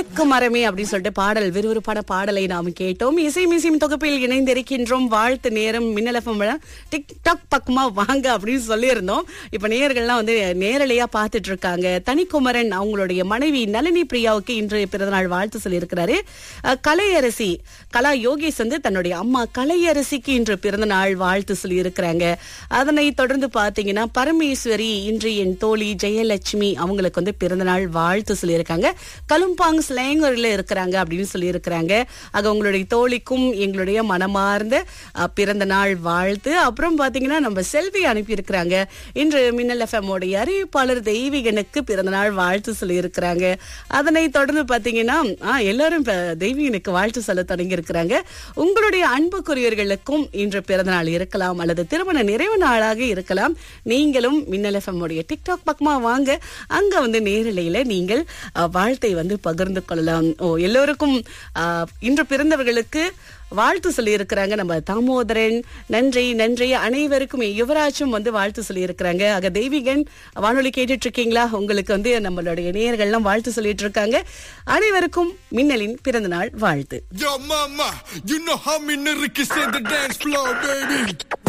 விளக்கு மரமே அப்படின்னு சொல்லிட்டு பாடல் விறுவிறுப்பான பாடலை நாம் கேட்டோம் இசை மிசிம் தொகுப்பில் இணைந்திருக்கின்றோம் வாழ்த்து நேரம் மின்னலஃபம் டிக்டாக் பக்கமா வாங்க அப்படின்னு சொல்லியிருந்தோம் இப்ப நேயர்கள்லாம் வந்து நேரலையா பார்த்துட்டு இருக்காங்க தனிக்குமரன் அவங்களுடைய மனைவி நளினி பிரியாவுக்கு இன்று பிறந்தநாள் வாழ்த்து சொல்லியிருக்கிறாரு அஹ், கலையரசி கலா யோகேஷ் வந்து தன்னுடைய அம்மா கலையரசிக்கு இன்று பிறந்தநாள் வாழ்த்து சொல்லியிருக்கிறாங்க அதனை தொடர்ந்து பாத்தீங்கன்னா பரமேஸ்வரி இன்று என் தோழி ஜெயலட்சுமி அவங்களுக்கு வந்து பிறந்தநாள் வாழ்த்து சொல்லியிருக்காங்க கலும்பாங் ஸ்லேங்கர்ல இருக்கிறாங்க அப்படின்னு சொல்லியிருக்கிறாங்க ஆக உங்களுடைய தோழிக்கும் எங்களுடைய மனமார்ந்த அஹ், பிறந்த நாள் வாழ்த்து அப்புறம் பாத்தீங்கன்னா நம்ம செல்வி அனுப்பியிருக்கிறாங்க இன்று மின்னல் எஃப்எம் உடைய அறிவிப்பாளர் தெய்வீகனுக்கு பிறந்த நாள் வாழ்த்து சொல்லியிருக்கிறாங்க அதனை தொடர்ந்து பாத்தீங்கன்னா ஆ, எல்லாரும் இப்ப தெய்வீகனுக்கு வாழ்த்து சொல்ல தொடங்கி இருக்கிறாங்க உங்களுடைய அன்புக்குரியவர்களுக்கும் இன்று பிறந்த நாள் இருக்கலாம் அல்லது திருமண நிறைவு நாளாக இருக்கலாம் நீங்களும் மின்னல் எஃப்எம் உடைய டிக்டாக் பக்கமா வாங்க அங்க வந்து நேரலையில நீங்கள் அஹ், வாழ்த்தை வந்து பகிர்ந்து கொள்ளலாம் ஓ எல்லோருக்கும் அஹ், இன்று பிறந்தவர்களுக்கு வாழ்த்து சொல்லி இருக்கிறாங்க நம்ம தாமோதரன் நன்றி நன்றி அனைவருக்கும் யுவராஜும் வந்து வாழ்த்து சொல்லி இருக்கிறாங்க ஆக தெய்வீகன் வானொலி கேட்டுட்டு இருக்கீங்களா உங்களுக்கு வந்து நம்மளுடைய நேயர்கள்லாம் வாழ்த்து சொல்லிட்டு இருக்காங்க அனைவருக்கும் மின்னலின் பிறந்தநாள் வாழ்த்து Yo, mama, you know how me niggas in the dance floor, baby.